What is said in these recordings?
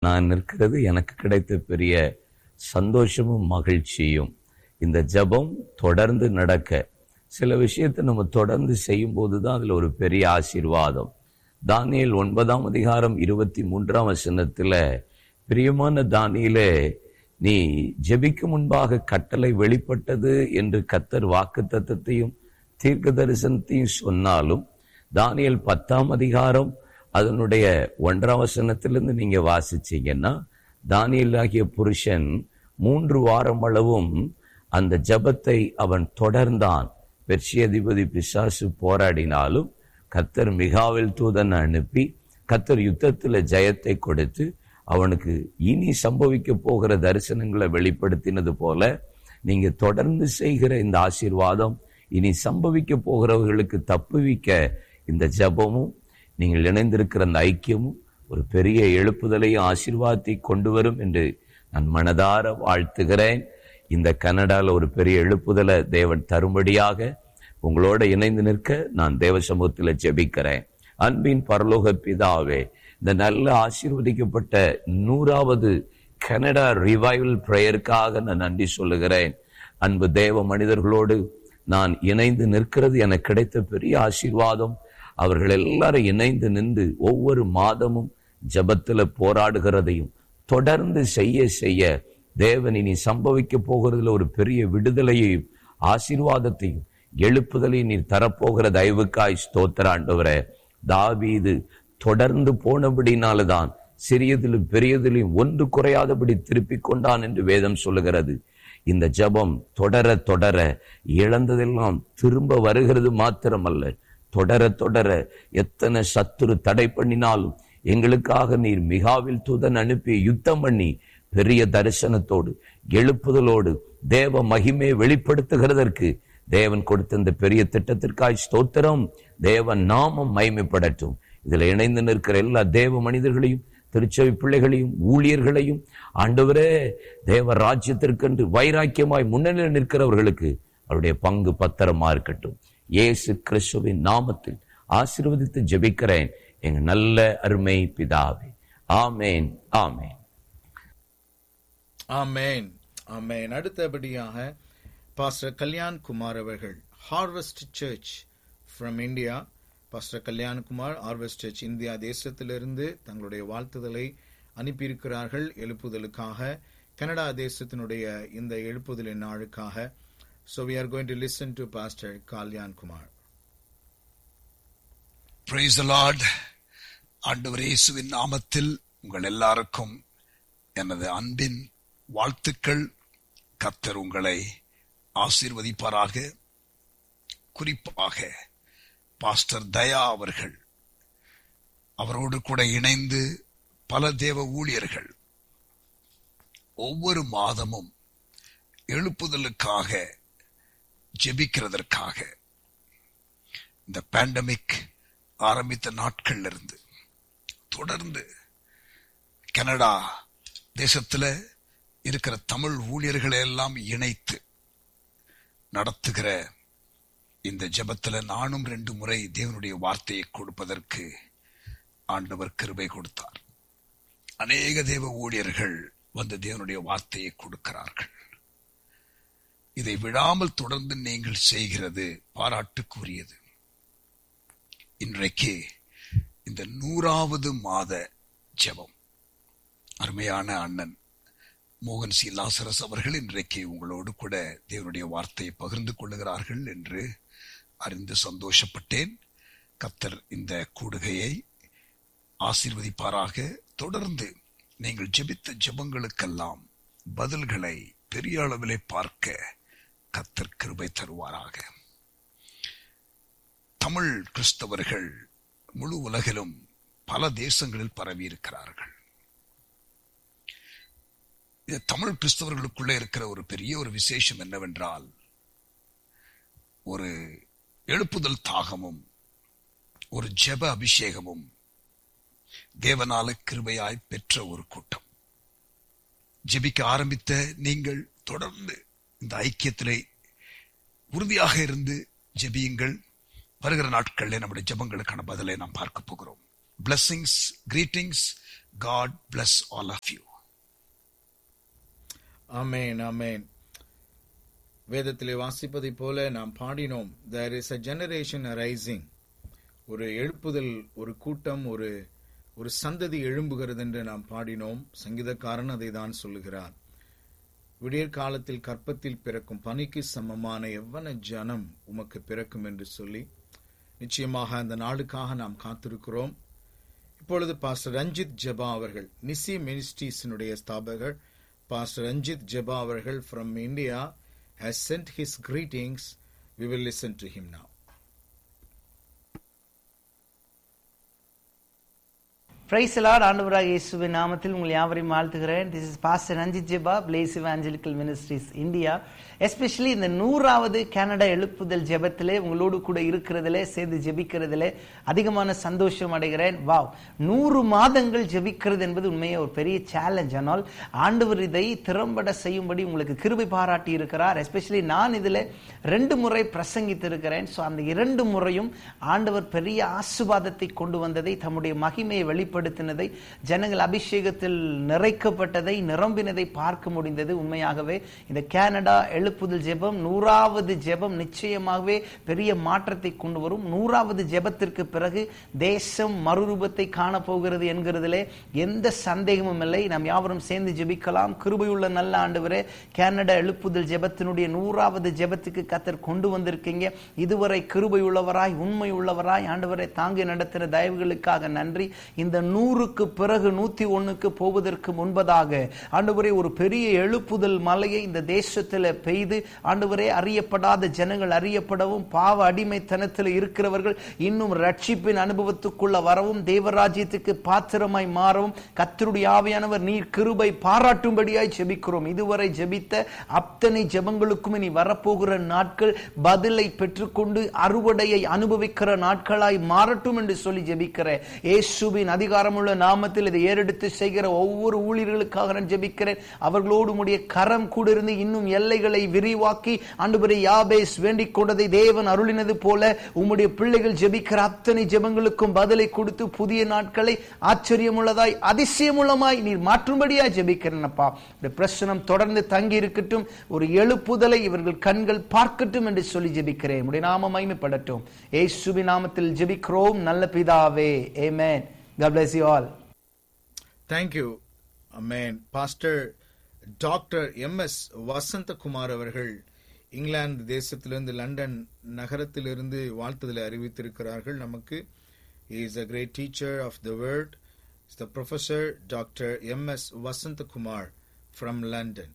நான் நிற்கிறது எனக்கு கிடைத்த பெரிய சந்தோஷமும் மகிழ்ச்சியும் இந்த ஜெபம் தொடர்ந்து நடக்க சில விஷயத்தை நம்ம தொடர்ந்து செய்யும் போதுதான் அதுல ஒரு பெரிய ஆசீர்வாதம் தானியேல் ஒன்பதாம் அதிகாரம் இருபத்தி மூன்றாம் வசனத்துல பிரியமான தானியிலே நீ ஜெபிக்கு முன்பாக கட்டளை வெளிப்பட்டது என்று கத்தர் வாக்கு தத்தத்தையும் தீர்க்க தரிசனத்தையும் சொன்னாலும் தானியல் பத்தாம் அதிகாரம் அதனுடைய ஒன்றாம் வசனத்திலிருந்து நீங்க வாசிச்சீங்கன்னா தானியல் ஆகிய புருஷன் மூன்று வாரம் அளவும் அந்த ஜெபத்தை அவன் தொடர்ந்தான் பெர்ஷியதிபதி பிசாசு போராடினாலும் கத்தர் மிகாவில் தூதன் அனுப்பி கத்தர் யுத்தத்துல ஜெயத்தை கொடுத்து அவனுக்கு இனி சம்பவிக்க போகிற தரிசனங்களை வெளிப்படுத்தினது போல நீங்க தொடர்ந்து செய்கிற இந்த ஆசீர்வாதம் இனி சம்பவிக்க போகிறவர்களுக்கு தப்புவிக்க இந்த ஜெபமும் நீங்கள் இணைந்திருக்கிற அந்த ஐக்கியமும் ஒரு பெரிய எழுப்புதலையும் ஆசீர்வாதத்தை கொண்டு வரும் என்று நான் மனதார வாழ்த்துகிறேன் இந்த கனடால ஒரு பெரிய எழுப்புதலை தேவன் தரும்படியாக உங்களோட இணைந்து நிற்க நான் தேவ சமூகத்தில் ஜெபிக்கிறேன் அன்பின் பரலோக பிதாவே இந்த நல்ல ஆசீர்வதிக்கப்பட்ட நூறாவது கனடா ரிவைவல் பிரேயருக்காக நான் நன்றி சொல்லுகிறேன் அன்பு தேவ மனிதர்களோடு நான் இணைந்து நிற்கிறது எனக்கு கிடைத்த பெரிய ஆசீர்வாதம் அவர்கள் எல்லாரும் இணைந்து நின்று ஒவ்வொரு மாதமும் ஜபத்துல போராடுகிறதையும் தொடர்ந்து செய்ய செய்ய தேவன் இனி சம்பவிக்க போகிறதுல ஒரு பெரிய விடுதலையையும் ஆசீர்வாதத்தையும் எழுப்புதலையும் நீர் தரப்போகிற தயவுக்காய் ஸ்தோத்திர ஆண்டவரே தாவீது தொடர்ந்து போனபடினால்தான் சிறியதிலும் பெரியதிலும் ஒன்று குறையாதபடி திருப்பிக் கொண்டான் என்று வேதம் சொல்லுகிறது இந்த ஜபம் தொடர தொடர இழந்ததெல்லாம் திரும்ப வருகிறது மாத்திரமல்ல தொடர தொடர எத்தனை சத்துரு தடை பண்ணினாலும் எங்களுக்காக நீர் மிகாவில் தூதன் அனுப்பி யுத்தம் பண்ணி பெரிய தரிசனத்தோடு எழுப்புதலோடு தேவ மகிமை வெளிப்படுத்துகிறதற்கு தேவன் கொடுத்த இந்த பெரிய திட்டத்திற்காய் ஸ்தோத்திரம் தேவன் நாமம் மகிமைப்படட்டும் இதுல இணைந்து நிற்கிற எல்லா தேவ மனிதர்களையும் திருச்செவி பிள்ளைகளையும் ஊழியர்களையும் ஆண்டவரே தேவ ராஜ்யத்திற்கென்று வைராக்கியமாய் முன்னணியில் நிற்கிறவர்களுக்கு அவருடைய பங்கு பத்திரமா இருக்கட்டும் இயேசு கிறிஸ்துவின் நாமத்தில் ஆசீர்வதித்து ஜெபிக்கிறேன் எங்க நல்ல அருமை பிதாவே ஆமேன் ஆமேன் ஆமேன் ஆமேன் அடுத்தபடியாக பாஸ்டர் கல்யாண் குமார் அவர்கள் harvest church from India pastor Kalyan Kumar harvest church India தேசத்திலிருந்து தங்களுடைய வாழ்த்துதலை அனுப்பியிருக்கிறார்கள் எழுப்புதலுக்காக கனடா தேசத்தினுடைய இந்த எழுப்புதலின் நாளுக்காக so we are going to listen to pastor Kalyan Kumar praise lord ஆண்டவர் இயேசுவின் நாமத்தில் உங்கள் எல்லாருக்கும் எனது அன்பின் வாழ்த்துக்கள் கர்த்தர் உங்களை ஆசீர்வதிப்பாராக குறிப்பாக பாஸ்டர் தயா அவர்கள் அவரோடு கூட இணைந்து பல தேவ ஊழியர்கள் ஒவ்வொரு மாதமும் எழுப்புதலுக்காக ஜெபிக்கிறதற்காக இந்த பேண்டமிக் ஆரம்பித்த நாட்கள்ல இருந்து தொடர்ந்து கனடா தேசத்துல இருக்கிற தமிழ் ஊழியர்களை எல்லாம் இணைத்து நடத்துகிற இந்த ஜெபத்துல நானும் ரெண்டு முறை தேவனுடைய வார்த்தையை கொடுப்பதற்கு ஆண்டவர் கிருபை கொடுத்தார் அநேக தேவ ஊழியர்கள் வந்து தேவனுடைய வார்த்தையை கொடுக்கிறார்கள் இதை விடாமல் தொடர்ந்து நீங்கள் செய்கிறது பாராட்டுக்குரியது இன்றைக்கு இந்த நூறாவது மாத ஜெபம் அருமையான அண்ணன் மோகன் சி லாசரஸ் அவர்கள் இன்றைக்கு உங்களோடு கூட தேவனுடைய வார்த்தையை பகிர்ந்து கொள்ளுகிறார்கள் என்று அறிந்து சந்தோஷப்பட்டேன் கத்தர் இந்த கூடுகையை ஆசீர்வதிப்பாராக தொடர்ந்து நீங்கள் ஜெபித்த ஜெபங்களுக்கெல்லாம் பதில்களை பெரிய அளவிலே பார்க்க கத்தர் கிருபை தருவாராக தமிழ் கிறிஸ்தவர்கள் முழு உலகிலும் பல தேசங்களில் பரவி இருக்கிறார்கள் தமிழ் கிறிஸ்தவர்களுக்குள்ளே இருக்கிற ஒரு பெரிய ஒரு விசேஷம் என்னவென்றால் ஒரு எழுப்புதல் தாகமும் ஒரு ஜெப அபிஷேகமும் தேவனால கிருபையாய் பெற்ற ஒரு கூட்டம் ஜெபிக்க ஆரம்பித்த நீங்கள் தொடர்ந்து இந்த ஐக்கியத்திலே உறுதியாக இருந்து ஜெபியுங்கள் வருகிற நாட்களில் நம்முடைய ஜெபங்களுக்கான பதிலை நாம் பார்க்க போகிறோம் blessings greetings God bless all of you. ஆமென் ஆமென் வேதத்திலே வாசிப்பதைப் போல நாம் பாடினோம் there is a generation arising ஒரு எழுப்புதல் ஒரு கூட்டம் ஒரு ஒரு சந்ததி எழும்புகிறது என்று நாம் பாடினோம் சங்கீதக்காரன் அதை தான் சொல்லுகிறார் விடியற் காலத்தில் கற்பத்தில் பிறக்கும் பனிக்கு சமமான எவ்வன ஜனம் உமக்கு பிறக்கும் என்று சொல்லி நிச்சயமாக அந்த நாளுக்காக நாம் காத்திருக்கிறோம் இப்பொழுது பாஸ்டர் ரஞ்சித் ஜபா அவர்கள் நிசி மினிஸ்ட்ரீஸினுடைய ஸ்தாபகர் பாஸ்டர் ரஞ்சித் ஜபா அவர்கள் from India has sent his greetings we will listen to him now praise lord ஆண்டவராக இயேசுவின் நாமத்தில் உங்கள் யாவரையும் வாழ்த்துகிறேன் this is pastor Ranjith Jeba blaze evangelical ministries India especially இந்த நூறாவது கனடா எழுப்புதல் ஜெபத்திலே உங்களோடு கூட இருக்கிறதிலே சேர்ந்து ஜெபிக்கிறதிலே அதிகமான சந்தோஷம் அடைகிறேன் வாவ் நூறு மாதங்கள் ஜெபிக்கிறது என்பது உண்மையே ஒரு பெரிய சேலஞ்ச் ஆனால் ஆண்டவர் இதை திறம்பட செய்யும்படி உங்களுக்கு கிருபை பாராட்டி இருக்கிறார் எஸ்பெஷலி நான் இதில் ரெண்டு முறை பிரசங்கித்து இருக்கிறேன் ஸோ அந்த இரண்டு முறையும் ஆண்டவர் பெரிய ஆசுவாதத்தை கொண்டு வந்ததை தம்முடைய மகிமையை வெளிப்படுத்தினதை ஜனங்கள் அபிஷேகத்தில் நிறைக்கப்பட்டதை நிரம்பினதை பார்க்க முடிந்தது உண்மையாகவே இந்த கனடா எழுப்புதல் ஜெபம் நூறாவது ஜெபம் நிச்சயமாகவே பெரிய மாற்றத்தை கொண்டு வரும் நூறாவது ஜெபத்திற்கு பிறகு தேசம் மறுரூபத்தை காணப்போகிறது என்கிறதிலே எந்த சந்தேகமும் இல்லை நாம் யாவரும் சேர்ந்து ஜெபிக்கலாம் கிருபையுள்ள நல்ல ஆண்டவரே கனடா எழுப்புதல் ஜெபத்தினுடைய நூறாவது ஜெபத்துக்கு கத்தர் கொண்டு வந்திருக்கீங்க இதுவரை கிருபை உள்ளவராய் உண்மை உள்ளவராய் ஆண்டவரை தாங்கி நடத்தின தயவுகளுக்காக நன்றி இந்த நூறுக்கு பிறகு நூத்தி ஒண்ணுக்கு போவதற்கு முன்பதாக ஆண்டவரே ஒரு பெரிய எழுப்புதல் மலையை இந்த தேசத்துல பெய்து ஆண்டவரே அறியப்படாத ஜனங்கள் அறியப்படவும் பாவ அடிமைத்தனத்தில் இருக்கிறவர்கள் இன்னும் ரட்சிப்பின் அனுபவத்துக்குள்ள வரவும் தேவராஜ்யத்துக்கு பாத்திரமாய் மாறவும் கத்தருடைய ஆவியானவர் நீர் கிருபை பாராட்டும்படியாய் ஜெபிக்கிறோம் இதுவரை ஜெபித்த அத்தனை ஜெபங்களுக்கும் இனி வரப்போகிற நாட்கள் பதிலை பெற்றுக்கொண்டு அறுவடையை அனுபவிக்கிற நாட்களாய் மாறட்டும் என்று சொல்லி ஜெபிக்கிறேன் இயேசுவின் அதிகாரமுள்ள நாமத்தில் இதை ஏறெடுத்து செய்கிற ஒவ்வொரு ஊழியர்களுக்காக நான் ஜெபிக்கிறேன் அவர்களோடு உடைய கரம் கூட இருந்து இன்னும் எல்லைகளை விரிவாக்கி ஆண்டவரை யாபேஸ் வேண்டிக் கொண்டதை தேவன் அருளினது போல உம்முடைய பிள்ளைகள் ஜெபிக்கிற அத்தனை ஜெபங்களுக்கும் பதிலை கொடுத்து புதிய நாட்களை ஆச்சரியமுள்ளதாய் அதிசயமுள்ளமாய் நீர் மாற்றும்படியாய் ஜெபிக்கிறேனப்பா இந்த பிரச்சனம் தொடர்ந்து தங்கி இருக்கட்டும் ஒரு எழுப்புதலை இவர்கள் கண்கள் பார்க்கட்டும் என்று சொல்லி ஜெபிக்கிறேன் உடைய நாம மகிமைப்படட்டும் ஏசுவி நாமத்தில் ஜெபிக்கிறோம் நல்ல பிதாவே ஏமேன் God bless you all. thank you amen pastor doctor M S Vasanthakumar அவர்கள் இங்கிலாந்து தேசத்திலிருந்து லண்டன் நகரத்திலிருந்து வாழ்த்துதலை அறிவித்திருக்கிறார்கள் நமக்கு is a great teacher of the world is the professor doctor M S Vasanthakumar from London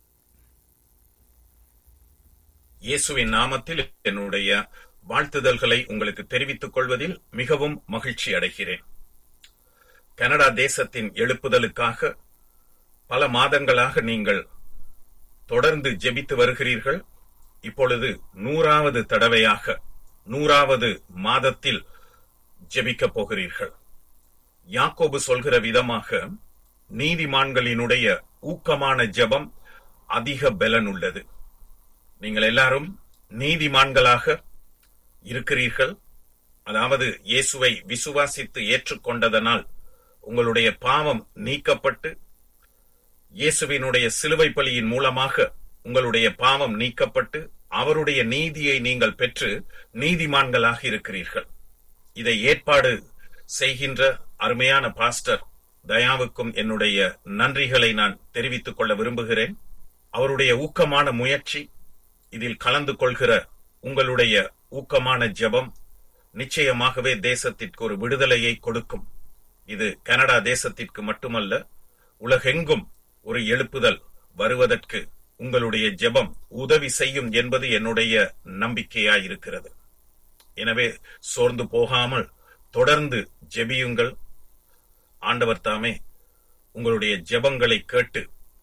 இயேசுவின் நாமத்தில் என்னுடைய வாழ்த்துதல்களை உங்களுக்கு தெரிவித்துக் கொள்வதில் மிகவும் மகிழ்ச்சி அடைகிறேன் கனடா தேசத்தின் எழுப்புதலுக்காக பல மாதங்களாக நீங்கள் தொடர்ந்து ஜெபித்து வருகிறீர்கள் இப்பொழுது நூறாவது தடவையாக நூறாவது மாதத்தில் ஜெபிக்கப் போகிறீர்கள் யாக்கோபு சொல்கிற விதமாக நீதிமான்களினுடைய ஊக்கமான ஜெபம் அதிக பலன் உள்ளது நீங்கள் எல்லாரும் நீதிமான்களாக இருக்கிறீர்கள் அதாவது இயேசுவை விசுவாசித்து ஏற்றுக்கொண்டதனால் உங்களுடைய பாவம் நீக்கப்பட்டு இயேசுவினுடைய சிலுவை பலியின் மூலமாக உங்களுடைய பாவம் நீக்கப்பட்டு அவருடைய நீதியை நீங்கள் பெற்று நீதிமான்களாக இருக்கிறீர்கள் இதை ஏற்பாடு செய்கின்ற அருமையான பாஸ்டர் தயாவுக்கும் என்னுடைய நன்றிகளை நான் தெரிவித்துக் கொள்ள விரும்புகிறேன் அவருடைய ஊக்கமான முயற்சி இதில் கலந்து கொள்கிற உங்களுடைய ஊக்கமான ஜெபம் நிச்சயமாகவே தேசத்திற்கு ஒரு விடுதலையை கொடுக்கும் இது கனடா தேசத்திற்கு மட்டுமல்ல உலகெங்கும் ஒரு எழுப்புதல் வருவதற்கு உங்களுடைய ஜெபம் உதவி செய்யும் என்பது என்னுடைய நம்பிக்கையாயிருக்கிறது எனவே சோர்ந்து போகாமல் தொடர்ந்து ஜெபியுங்கள் ஆண்டவர் தாமே உங்களுடைய ஜெபங்களை கேட்டு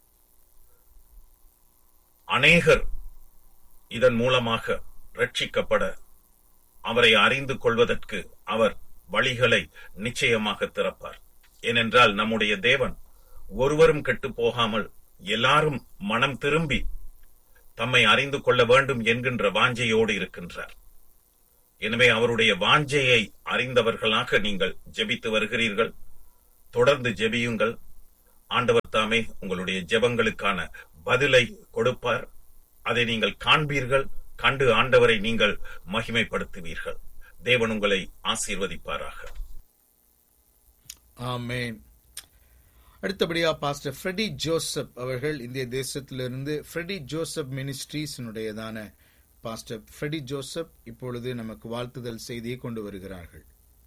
அநேகர் இதன் மூலமாக ரட்சிக்கப்பட அவரை அறிந்து கொள்வதற்கு அவர் வழிகளை நிச்சயமாக திறப்பார் ஏனென்றால் நம்முடைய தேவன் ஒருவரும் கெட்டு போகாமல் எல்லாரும் மனம் திரும்பி தம்மை அறிந்து கொள்ள வேண்டும் என்கின்ற வாஞ்சையோடு இருக்கின்றார் எனவே அவருடைய வாஞ்சையை அறிந்தவர்களாக நீங்கள் ஜெபித்து வருகிறீர்கள் தொடர்ந்து ஜெபியுங்கள் ஆண்டவர் தாமே உங்களுடைய ஜெபங்களுக்கான பதிலை கொடுப்பார் அதை நீங்கள் காண்பீர்கள் கண்டு ஆண்டவரை நீங்கள் மகிமைப்படுத்துவீர்கள் தேவன் உங்களை ஆசீர்வதிப்பாராக ஆமென் அடுத்தபடியா பாஸ்டர் ஃப்ரெடி ஜோசப் அவர்கள் இந்திய தேசத்திலிருந்து ஃப்ரெடி ஜோசப் மினிஸ்ட்ரீஸினுடையதான பாஸ்டர் ஃப்ரெடி ஜோசப் இப்பொழுது நமக்கு வாழ்த்துதல் செய்தியை கொண்டு வருகிறார்கள்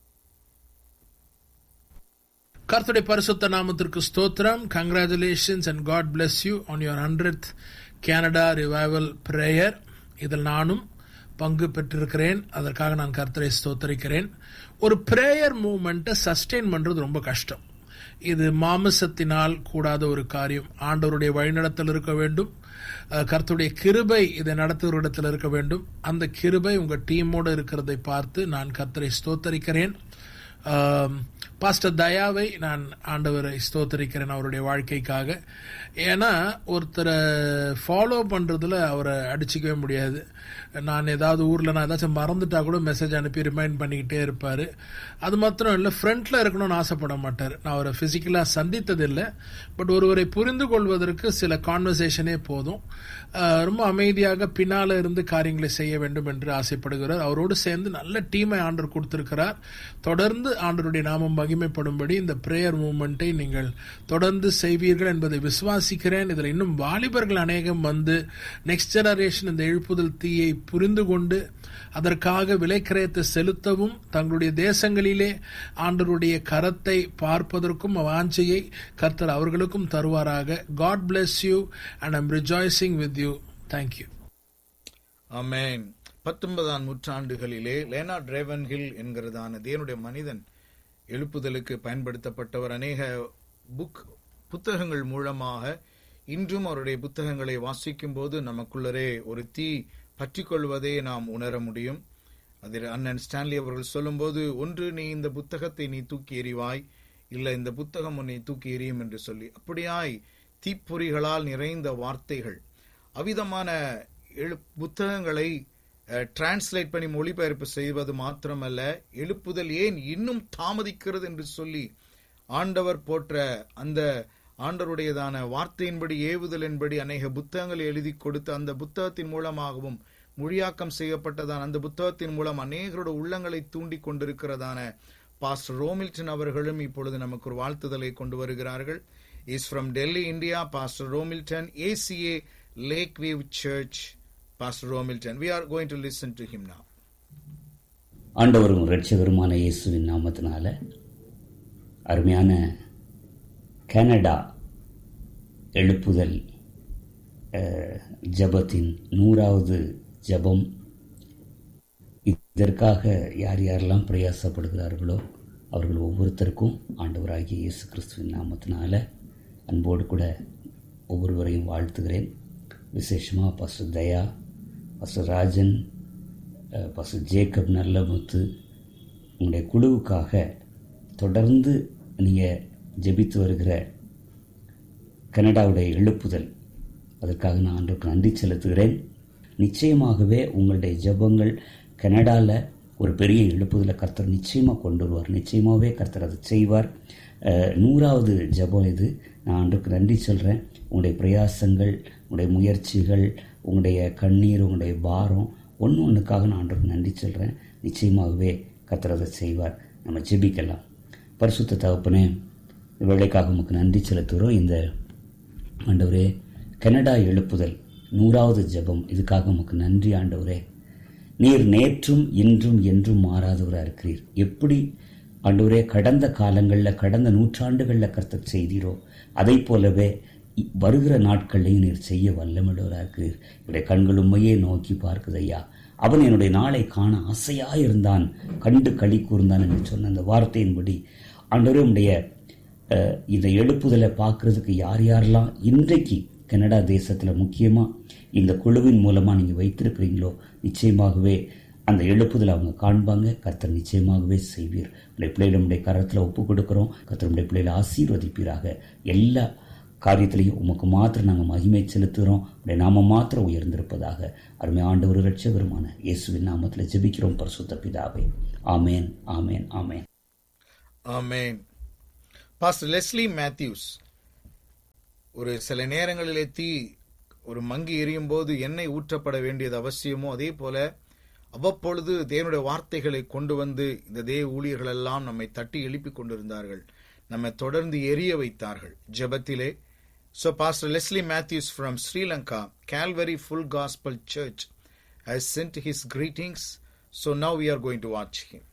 கர்த்தருடைய பரிசுத்த நாமத்திற்கு ஸ்தோத்திரம் congratulations and God bless you on your hundred Canada revival prayer இதில் நானும் பங்கு பெற்றிருக்கிறேன் அதற்காக நான் கர்த்தரை ஸ்தோத்தரிக்கிறேன் ஒரு பிரேயர் மூமெண்ட்டை சஸ்டெயின் பண்றது ரொம்ப கஷ்டம் இது மாமிசத்தினால் கூடாத ஒரு காரியம் ஆண்டவருடைய வழிநடத்தல் இருக்க வேண்டும் அஹ், கர்த்தருடைய கிருபை இதை நடத்துகிற இடத்துல இருக்க வேண்டும் அந்த கிருபை உங்க டீமோடு இருக்கிறதை பார்த்து நான் கர்த்தரை ஸ்தோத்தரிக்கிறேன் ஆம், பாஸ்டர் தயாவை நான் ஆண்டவரை ஸ்தோத்தரிக்கிறேன் அவருடைய வாழ்க்கைக்காக ஏன்னா ஒருத்தரை ஃபாலோ பண்றதுல அவரை அடிச்சுக்கவே முடியாது நான் ஏதாவது ஊர்ல நான் ஏதாச்சும் மறந்துட்டா கூட மெசேஜ் அனுப்பி ரிமைண்ட் பண்ணிக்கிட்டே இருப்பாரு அது மாத்திரம் இல்லை ஃப்ரண்ட்ல இருக்கணும்னு ஆசைப்பட மாட்டார் நான் அவரை பிசிக்கலா சந்தித்தது இல்லை பட் ஒருவரை புரிந்து கொள்வதற்கு சில கான்வர்சேஷனே போதும் ஆஹ், ரொம்ப அமைதியாக பின்னால இருந்து காரியங்களை செய்ய வேண்டும் என்று ஆசைப்படுகிறார் அவரோடு சேர்ந்து நல்ல டீமை ஆண்டர் கொடுத்திருக்கிறார் தொடர்ந்து ஆண்டருடைய நாமம் மகிமைப்படும்படி இந்த பிரேயர் மூமெண்ட்டை நீங்கள் தொடர்ந்து செய்வீர்கள் என்பதை விசுவாசிக்கிறேன் இதில் இன்னும் வாலிபர்கள் அநேகம் வந்து நெக்ஸ்ட் ஜெனரேஷன் இந்த எழுப்புதல் தீயை புரிந்து கொண்டு அதற்காக விலைக்கிரயத்தை செலுத்தவும் தங்களுடைய தேசங்களிலே ஆண்டருடைய கரத்தை பார்ப்பதற்கும் வாஞ்சையை கர்த்தர் அவர்களுக்கும் தருவாராக God bless you and I'm rejoicing with you thank you ஆமென் பத்தொன்பதாம் நூற்றாண்டுகளிலே லேனா டிரேவன்ஹில் என்கிறதான தேவனுடைய மனிதன் எழுப்புதலுக்கு பயன்படுத்தப்பட்டவர் அநேக புக் புத்தகங்கள் மூலமாக இன்றும் அவருடைய புத்தகங்களை வாசிக்கும் போது நமக்குள்ளரே ஒரு தீ பற்றிக்கொள்வதை நாம் உணர முடியும் அதில் அண்ணன் ஸ்டான்லி அவர்கள் சொல்லும்போது ஒன்று நீ இந்த புத்தகத்தை நீ தூக்கி எறிவாய் இல்லை இந்த புத்தகம் உன்னை தூக்கி எறியும் என்று சொல்லி அப்படியாய் தீப்பொறிகளால் நிறைந்த வார்த்தைகள் அவ்விதமான எழு புத்தகங்களை டிரான்ஸ்லேட் பண்ணி மொழிபெயர்ப்பு செய்வது மாத்திரமல்ல எழுப்புதல் ஏன் இன்னும் தாமதிக்கிறது என்று சொல்லி ஆண்டவர் போற்ற அந்த ஆண்டவருடையதான வார்த்தையின்படி ஏவுதலின்படி அநேக புத்தகங்களை எழுதி கொடுத்து அந்த புத்தகத்தின் மூலமாகவும் மொழியாக்கம் செய்யப்பட்டதான அந்த புத்தகத்தின் மூலம் அநேகரோட உள்ளங்களை தூண்டி கொண்டிருக்கிறதான பாஸ்டர் ரோமில்டன் அவர்களும் இப்பொழுது நமக்கு ஒரு வாழ்த்துதலை கொண்டு வருகிறார்கள் is from Delhi India pastor Romilton ACA lake wave church pastor Romilton we are going to listen to him now ஆண்டவரும் இரட்சகருமான இயேசுவின் நாமத்தினால அருமையான கனடா எழுப்புதல் அஹ், ஜெபத்தின் நூறாவது ஜெபம் இதற்காக யார் யாரெல்லாம் பிரயாசப்படுகிறார்களோ அவர்கள் ஒவ்வொருத்தருக்கும் ஆண்டவராகிய இயேசு கிறிஸ்துவின் நாமத்தினால அன்போடு கூட ஒவ்வொருவரையும் வாழ்த்துகிறேன் விசேஷமாக பசு தயா பசு ராஜன் அஹ், பசு ஜேக்கப் நல்லமுத்து உங்களுடைய குழுவுக்காக தொடர்ந்து நீங்கள் ஜெபித்து வருகிற கனடாவுடைய எழுப்புதல் அதற்காக நான் ஆண்டவருக்கு நன்றி செலுத்துகிறேன் நிச்சயமாகவே உங்களுடைய ஜெபங்கள் கனடாவில் ஒரு பெரிய எழுப்புதலை கர்த்தர் நிச்சயமாக கொண்டு வருவார் நிச்சயமாகவே கர்த்தர் அதை செய்வார் அஹ், நூறாவது ஜெபம் இது நான் ஆண்டுக்கு நன்றி சொல்கிறேன் உங்களுடைய பிரயாசங்கள் உங்களுடைய முயற்சிகள் உங்களுடைய கண்ணீர் உங்களுடைய பாரம் ஒன்று ஒன்றுக்காக நான் ஆண்டுக்கு நன்றி சொல்கிறேன் நிச்சயமாகவே கர்த்தர் அதை செய்வார் நம்ம ஜெபிக்கலாம் பரிசுத்த தகப்பனே இந்த வேலைக்காக உமக்கு நன்றி செலுத்துகிறோம் இந்த ஆண்டவரே கனடா எழுப்புதல் நூறாவது ஜெபம் இதுக்காக உமக்கு நன்றி ஆண்டவரே நீர் நேற்றும் இன்றும் என்றும் மாறாதவராக இருக்கிறீர் எப்படி ஆண்டவரே கடந்த காலங்களில் கடந்த நூற்றாண்டுகளில் கர்த்தர் செய்தீரோ அதை போலவே இ- வருகிற நாட்களையும் நீர் செய்ய வல்லமிழவராக இருக்கிறீர் என்னுடைய கண்கள் உண்மையே நோக்கி பார்க்குது ஐயா அவன் என்னுடைய நாளை காண ஆசையாக இருந்தான் கண்டு களி கூர்ந்தான் என்று சொன்ன அந்த வார்த்தையின்படி ஆண்டவரே உடைய அஹ், இந்த எழுப்புதலை பார்க்கறதுக்கு யார் யாரெல்லாம் இன்றைக்கு கனடா தேசத்தில் முக்கியமாக இந்த குழுவின் மூலமாக நீங்கள் வைத்திருக்கிறீங்களோ நிச்சயமாகவே அந்த எழுப்புதலை அவங்க காண்பாங்க கர்த்தர் நிச்சயமாகவே செய்வீர் உடைய பிள்ளைகளை உடைய கரத்தில் ஒப்பு கொடுக்குறோம் கர்த்தர் உடைய பிள்ளைகளை ஆசீர்வதிப்பீராக எல்லா காரியத்திலையும் உமக்கு மாத்திரம் நாங்கள் மகிமை செலுத்துகிறோம் உடைய நாம மாத்திரம் உயர்ந்திருப்பதாக அருமை ஆண்டவர் ரட்சகருமான இயேசுவின் நாமத்தில் ஜெபிக்கிறோம் பரிசுத்த பிதாவே ஆமேன் ஆமேன் ஆமேன் ஆமென் பாஸ்டர் லெஸ்லி மேத்யூஸ் ஒரு சில நேரங்களிலே தீ ஒரு மங்கி எரியும் போது எண்ணெய் ஊற்றப்பட வேண்டியது அவசியமோ அதே போல அவ்வப்பொழுது தேவனுடைய வார்த்தைகளை கொண்டு வந்து இந்த தேவ ஊழியர்கள் எல்லாம் நம்மை தட்டி எழுப்பிக் கொண்டிருந்தார்கள் நம்மை தொடர்ந்து எரிய வைத்தார்கள் ஜெபத்திலே So Pastor Leslie Matthews from Sri Lanka, Calvary Full Gospel Church, has sent his greetings. So now we are going to watch him.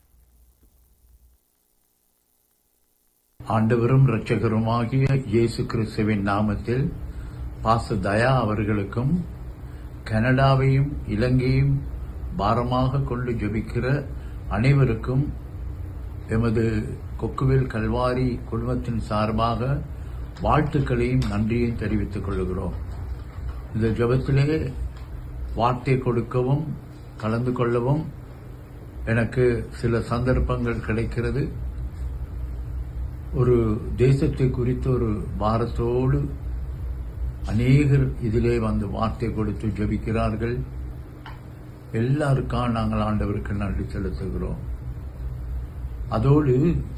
ஆண்டவரும் இரட்சகருமாகிய இயேசு கிறிஸ்துவின் நாமத்தில் பாச தயா அவர்களுக்கும் கனடாவையும் இலங்கையும் பாரமாக கொண்டு ஜெபிக்கிற அனைவருக்கும் எமது கொக்குவில் கல்வாரி குடும்பத்தின் சார்பாக வாழ்த்துக்களையும் நன்றியையும் தெரிவித்துக் கொள்கிறோம் இந்த ஜெபத்திலே வார்த்தை கொடுக்கவும் கலந்து கொள்ளவும் எனக்கு சில சந்தர்ப்பங்கள் கிடைக்கிறது ஒரு தேசத்தை குறித்த ஒரு பாரத்தோடு அநேகர் இதிலே வந்து வார்த்தை கொடுத்து ஜெபிக்கிறார்கள் எல்லாருக்காக நாங்கள் ஆண்டவருக்கு நன்றி செலுத்துகிறோம் அதோடு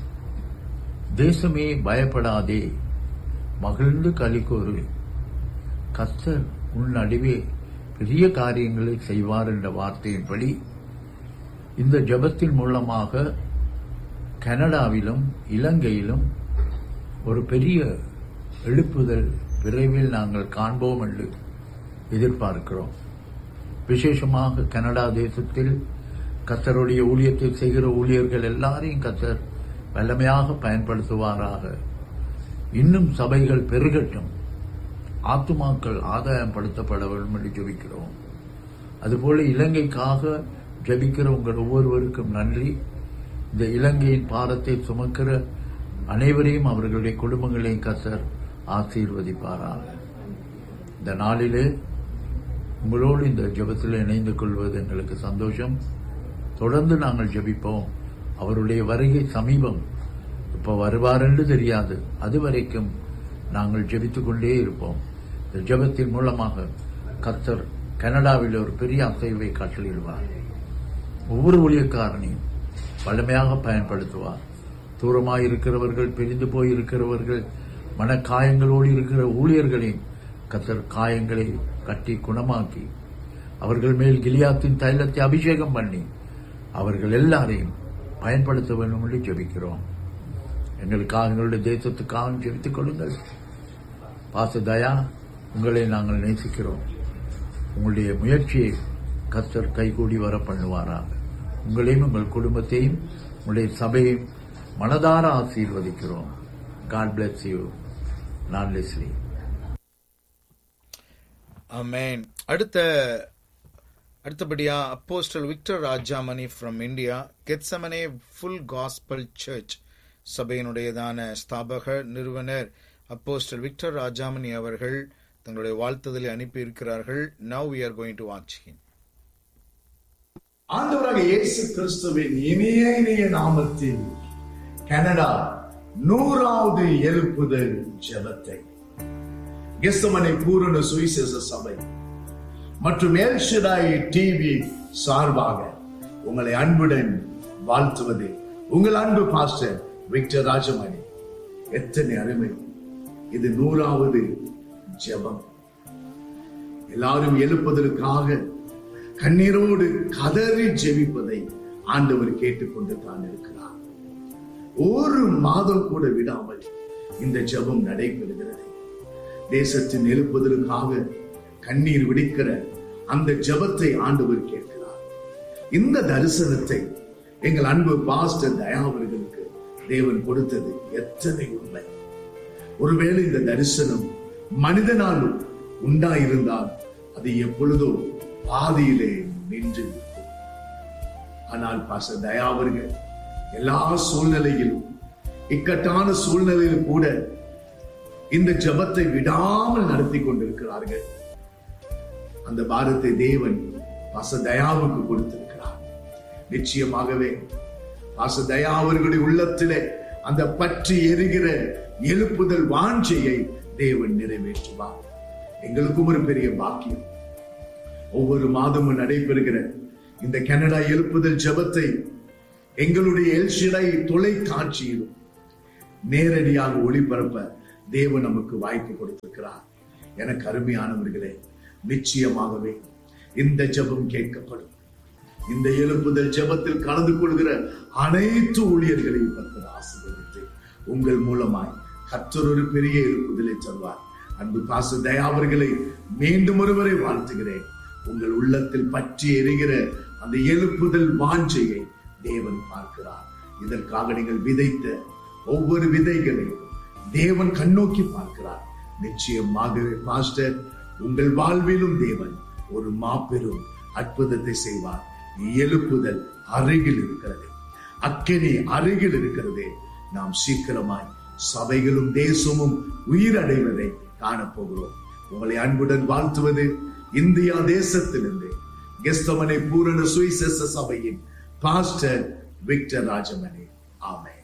தேசமே பயப்படாதே மகிழ்ந்து கலிக்கோரு கர்த்தர் உன் நடுவே பெரிய காரியங்களை செய்வார் என்ற வார்த்தையின்படி இந்த ஜெபத்தின் மூலமாக கனடாவிலும் இலங்கையிலும் ஒரு பெரிய எழுப்புதல் விரைவில் நாங்கள் காண்போம் என்று எதிர்பார்க்கிறோம் விசேஷமாக கனடா தேசத்தில் கத்தருடைய ஊழியத்தை செய்கிற ஊழியர்கள் எல்லாரையும் கத்தர் வல்லமையாக பயன்படுத்துவாராக இன்னும் சபைகள் பெருகட்டும் ஆத்துமாக்கள் ஆதாயப்படுத்தப்பட வேண்டும் என்று ஜெபிக்கிறோம் அதுபோல இலங்கைக்காக ஜெபிக்கிற உங்கள் ஒவ்வொருவருக்கும் நன்றி இந்த இலங்கையின் பாரத்தை சுமக்கிற அனைவரையும் அவர்களுடைய குடும்பங்களையும் கத்தர் ஆசீர்வதிப்பாராக இந்த நாளிலே உங்களோடு இந்த ஜெபத்தில் இணைந்து கொள்வது எங்களுக்கு சந்தோஷம் தொடர்ந்து நாங்கள் ஜெபிப்போம் அவருடைய வருகை சமீபம் இப்ப வருவார் என்று தெரியாது அது வரைக்கும் நாங்கள் ஜெபித்துக் கொண்டே இருப்போம் இந்த ஜெபத்தின் மூலமாக கர்த்தர் கனடாவில் ஒரு பெரிய அசைவை கட்டளையிடுவார் ஒவ்வொரு ஊழியக்காரனையும் வலிமையாக பயன்படுத்துவார் தூரமாய் இருக்கிறவர்கள் பிரிந்து போய் இருக்கிறவர்கள் மனக்காயங்களோடு இருக்கிற ஊழியர்களையும் கத்தர் காயங்களை கட்டி குணமாக்கி அவர்கள் மேல் கிலியாத்தின் தைலத்தை அபிஷேகம் பண்ணி அவர்கள் எல்லாரையும் பயன்படுத்த வேண்டும் என்று ஜெபிக்கிறோம் எங்களுக்காக எங்களுடைய தேசத்துக்காக ஜெபித்துக் கொள்ளுங்கள் பாச தயா உங்களை நாங்கள் நேசிக்கிறோம் உங்களுடைய முயற்சியை கத்தர் கைகூடி வர பண்ணுவாராக உங்களையும் உங்கள் குடும்பத்தையும் உங்களுடைய சபையையும் மனதார ஆசீர்வதிக்கிறோம் காட் பிளஸ் யூ நான் லெஸ்லி அமேன் அடுத்த அடுத்தபடியா apostle Victor Rajamani from India Gethsemane full gospel church சபையினுடையதான ஸ்தாபக நிறுவனர் அப்போஸ்டல் விக்டர் ராஜாமணி அவர்கள் தங்களுடைய வாழ்த்துதலை அனுப்பியிருக்கிறார்கள் now we are going to watch him ஆண்டவராக இயேசு கிறிஸ்துவின் இனிய இனிய நாமத்தில் கனடா நூறாவது எழுப்புதல் ஜெபத்தை கெஸ்தமனை பூரண சுவிசேஷ சபை மற்றும் எல்ஷடாய் டிவி சார்பாக உங்களை அன்புடன் வாழ்த்துவது உங்கள் அன்பு பாஸ்டர் விக்டர் ராஜமணி எத்தனை அருமை இது நூறாவது ஜெபம் எல்லாரும் எழுப்பதற்காக கண்ணீரோடு கதறி ஜெபிப்பதை ஆண்டவர் கேட்டுக்கொண்டு தான் இருக்கிறார் ஒரு மாதம் கூட விடாமல் இந்த ஜெபம் நடைபெறுகிறது தேசத்தின் எழுப்புதலுக்காக கண்ணீர் விடிக்கிற அந்த ஜெபத்தை ஆண்டவர் கேட்கிறார் இந்த தரிசனத்தை எங்கள் அன்பு பாஸ்டர் தயா அவர்களுக்கு தேவன் கொடுத்தது எத்தனை உண்மை ஒருவேளை இந்த தரிசனம் மனிதனால் உண்டாயிருந்தால் அது எப்பொழுதோ பாதியிலே நின்று இருக்கும். ஆனால் பாச தயா அவர்கள் எல்லா சூழ்நிலையிலும் இக்கட்டான சூழ்நிலையில் கூட இந்த ஜெபத்தை விடாமல் நடத்தி கொண்டிருக்கிறார்கள் அந்த பாரத்தை தேவன் பாச தயாவுக்கு கொடுத்திருக்கிறார் நிச்சயமாகவே பாச தயா அவர்களுடைய உள்ளத்திலே அந்த பற்றி எரிகிற எழுப்புதல் வாஞ்சையை தேவன் நிறைவேற்றுவார் எங்களுக்கும் ஒரு பெரிய பாக்கியம் ஒவ்வொரு மாதமும் நடைபெறுகிற இந்த கனடா எழுப்புதல் ஜெபத்தை எங்களுடைய எல்ஷிடை தொலைக்காட்சியிலும் நேரடியாக ஒளிபரப்ப தேவன் நமக்கு வாய்ப்பு கொடுத்திருக்கிறார் எனக்கு அருமையானவர்களே நிச்சயமாகவே இந்த ஜெபம் கேட்கப்படும் இந்த எழுப்புதல் ஜெபத்தில் கலந்து கொள்கிற அனைத்து ஊழியர்களையும் கர்த்தர் ஆசீர்வதித்து உங்கள் மூலமாய் கர்த்தர் ஒரு பெரிய எழுப்புதலை தருவார் அன்பு காசு தயாவர்களை மீண்டும் ஒருவரை வாழ்த்துகிறேன் உங்கள் உள்ளத்தில் பற்றி எரிகிற அந்த எழுப்புதல் வாஞ்சையை தேவன் பார்க்கிறார் இதற்காக நீங்கள் விதைத்த ஒவ்வொரு விதைகளையும் தேவன் கண்ணோக்கி பார்க்கிறார் நிச்சயமாகவே பாஸ்டர் உங்கள் வாழ்விலும் தேவன் ஒரு மாபெரும் அற்புதத்தை செய்வார் எழுப்புதல் அருகில் இருக்கிறது அக்கினி அருகில் இருக்கிறது நாம் சீக்கிரமாய் சபைகளும் தேசமும் உயிரடைவதை காணப்போகிறோம் உங்களை அன்புடன் வாழ்த்துவது இந்தியா தேசத்திலிருந்து கெஸ்தமனை பூரண சுவிசேஷ சபையின் பாஸ்டர் விக்டர் ராஜமணி ஆமென்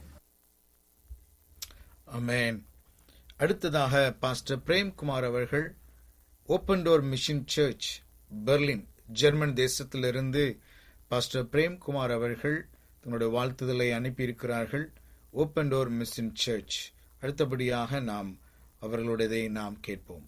அமேன் அடுத்ததாக பாஸ்டர் பிரேம்குமார் அவர்கள் open door mission church Berlin German தேசத்திலிருந்து பாஸ்டர் பிரேம்குமார் அவர்கள் தங்களுடைய வாழ்த்துதலை அனுப்பியிருக்கிறார்கள் ஓப்பன் டோர் மிஷன் சர்ச் அடுத்தபடியாக நாம் அவர்களுடையதை நாம் கேட்போம்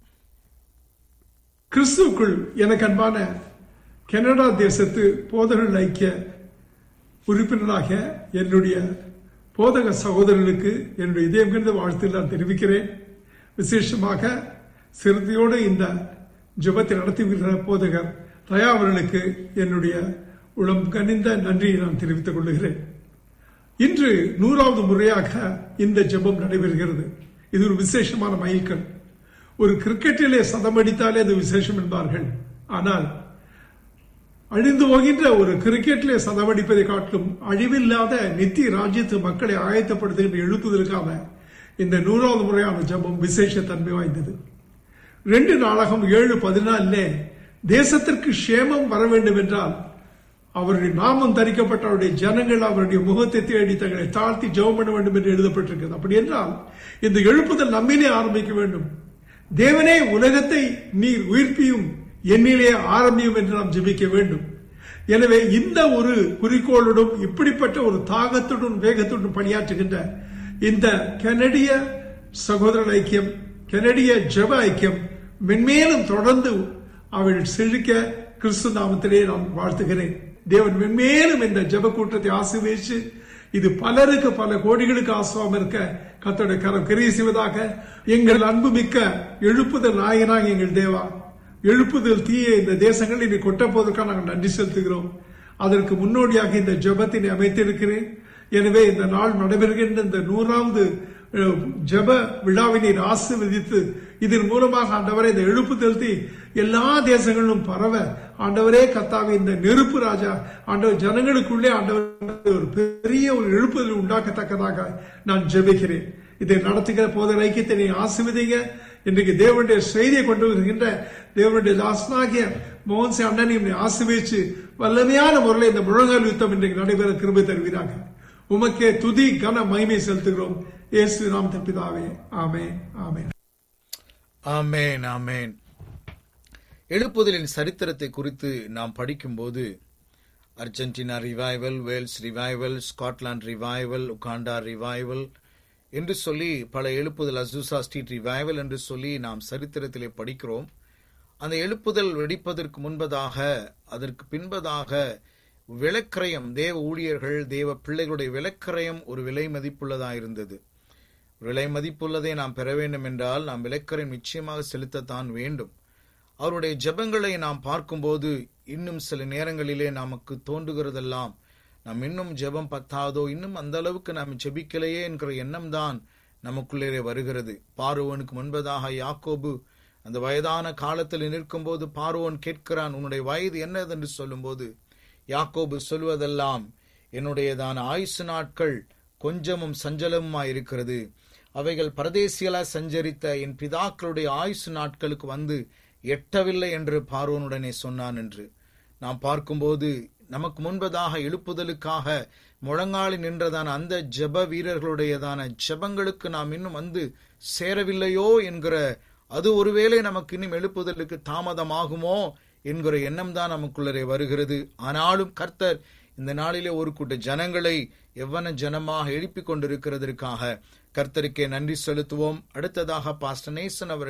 கிறிஸ்துவுக்குள் எனக்கு அன்பான கனடா தேசத்து போதகர்கள் ஐக்கிய உறுப்பினராக என்னுடைய போதக சகோதரர்களுக்கு என்னுடைய இதயம் கண்ட வாழ்த்து நான் தெரிவிக்கிறேன் விசேஷமாக சிறுத்தையோடு இந்த ஜெபத்தை நடத்தி வருகிற போதகர் தயா அவர்களுக்கு என்னுடைய உளம் கனிந்த நன்றியை நான் தெரிவித்துக் கொள்கிறேன் இன்று நூறாவது முறையாக இந்த ஜெபம் நடைபெறுகிறது இது ஒரு விசேஷமான மைல்கல் ஒரு கிரிக்கெட்டிலே சதம் அடித்தாலே அது விசேஷம் என்பார்கள் ஆனால் அழிந்து போகின்ற ஒரு கிரிக்கெட்டிலே சதம் அடிப்பதை காட்டிலும் அழிவில்லாத நித்திய ராஜ்யத்து மக்களை ஆயத்தப்படுத்துகின்ற எழுப்புதலுக்காக இந்த நூறாவது முறையான ஜெபம் விசேஷ தன்மை வாய்ந்தது ரெண்டு நாளாகம் ஏழு பதினாலே தேசத்திற்கு சேமம் வர வேண்டும் என்றால் அவருடைய நாமம் தரிக்கப்பட்ட அவருடைய ஜனங்கள் அவருடைய முகத்தை தேடி தங்களை தாழ்த்தி ஜெபம் பண்ண வேண்டும் என்று எழுதப்பட்டிருக்கிறது அப்படி என்றால் இந்த எழுப்புதல் நம்மிலே ஆரம்பிக்க வேண்டும் தேவனே உலகத்தை நீர் உயிர்ப்பியும் என்னிலே ஆரம்பியும் என்று நாம் ஜெபிக்க வேண்டும் எனவே இந்த ஒரு குறிக்கோளுடன் இப்படிப்பட்ட ஒரு தாகத்துடன் வேகத்துடன் பணியாற்றுகின்ற இந்த கனடிய சகோதரர் ஐக்கியம் கனடிய ஜெப ஐக்கியம் மென்மேலும் தொடர்ந்து அவள் செழிக்க கிறிஸ்து நாமத்திலே நான் வாழ்த்துகிறேன் தேவன் மென்மேலும் இந்த ஜெப கூட்டத்தை ஆசீர்வதிச்சு இது பலருக்கு பல கோடிகளுக்கு ஆசுவாம இருக்க கத்தோட கரம் கிரிய செய்வதாக எங்கள் அன்பு மிக்க எழுப்புதல் நாயகனாக எங்கள் தேவா எழுப்புதல் தீய இந்த தேசங்கள் இனி கொட்டப்போவதற்காக நாங்கள் நன்றி செலுத்துகிறோம் அதற்கு முன்னோடியாக இந்த ஜெபத்தினை அமைத்திருக்கிறேன் எனவே இந்த நாள் நடைபெறுகின்ற இந்த நூறாவது அஹ், ஜெப விழாவினை ஆசீர்வதித்து இதன் மூலமாக ஆண்டவரை இந்த எழுப்புதல் தீ எல்லா தேசங்களிலும் பரவ ஆண்டவரே கத்தாவே இந்த நெருப்பு ராஜா ஆண்டவர் ஜனங்களுக்குள்ளே ஆண்டவர் ஒரு பெரிய ஒரு எழுப்புதல் உண்டாக்கத்தக்கதாக நான் ஜெபிக்கிறேன் இதை நடத்துகிற போதர் ஐக்கியத்தை நீ ஆசிர்வதிங்க இன்றைக்கு தேவனுடைய செய்தியை கொண்டு வருகின்ற தேவனுடைய தாசனாகிய மோகன்சி அண்ணனையும் நீ ஆசிர்வதிச்சு வல்லமையான முறையில் இந்த முழங்கால் யுத்தம் இன்றைக்கு நடைபெற கிருபை தருவீராக உமக்கே துதி கன மகிமை செலுத்துகிறோம் இயேசு நாம் தப்பிதாவே ஆமென் ஆமென் ஆமேன் ஆமேன் எழுப்புதலின் சரித்திரத்தை குறித்து நாம் படிக்கும்போது Argentina revival Wales revival Scotland revival Uganda revival என்று சொல்லி பல எழுப்புதல் அசூசா ஸ்ட்ரீட் ரிவைவல் என்று சொல்லி நாம் சரித்திரத்திலே படிக்கிறோம் அந்த எழுப்புதல் வெடிப்பதற்கு முன்பதாக அதற்கு பின்பதாக விளக்கரயம் தேவ ஊழியர்கள் தேவ பிள்ளைகளுடைய விளக்கரயம் ஒரு விலை மதிப்புள்ளதாக இருந்தது விலை மதிப்புள்ளதை நாம் பெற வேண்டும் என்றால் நாம் விளக்கரயம் நிச்சயமாக செலுத்தத்தான் வேண்டும் அவருடைய ஜெபங்களை நாம் பார்க்கும்போது இன்னும் சில நேரங்களிலே நமக்கு தோன்றுகிறதெல்லாம் நாம் இன்னும் ஜெபம் பத்தாதோ இன்னும் அந்த அளவுக்கு நாம் ஜெபிக்கலையே என்கிற எண்ணம் தான் நமக்குள்ளே வருகிறது பார்வோனுக்கு முன்பதாக யாக்கோபு அந்த வயதான காலத்தில் நிற்கும்போது பார்வோன் கேட்கிறான் உன்னுடைய வயது என்னது என்று சொல்லும்போது யாக்கோபு சொல்வதெல்லாம் என்னுடையதான ஆயுசு நாட்கள் கொஞ்சமும் சஞ்சலமுமாய் இருக்கிறது அவைகள் பரதேசியலா சஞ்சரித்த என் பிதாக்களுடைய ஆயுசு நாட்களுக்கு வந்து எட்டவில்லை என்று பார்வோனுடனே சொன்னான் என்று நாம் பார்க்கும்போது நமக்கு முன்பதாக எழுப்புதலுக்காக முழங்காலி நின்றதான அந்த ஜெப வீரர்களுடையதான ஜெபங்களுக்கு நாம் இன்னும் வந்து சேரவில்லையோ என்கிற அது ஒருவேளை நமக்கு இன்னும் எழுப்புதலுக்கு தாமதமாகுமோ என்கிற எண்ணம் தான் நமக்குள்ளே வருகிறது ஆனாலும் கர்த்தர் இந்த நாளிலே ஒரு கூட்ட ஜனங்களை எவ்வன ஜனமாக எழுப்பிக் கொண்டிருக்கிறதற்காக கர்த்தருக்கே நன்றி செலுத்துவோம் அடுத்ததாக பாஸ்டர் நேசன் அவர்கள்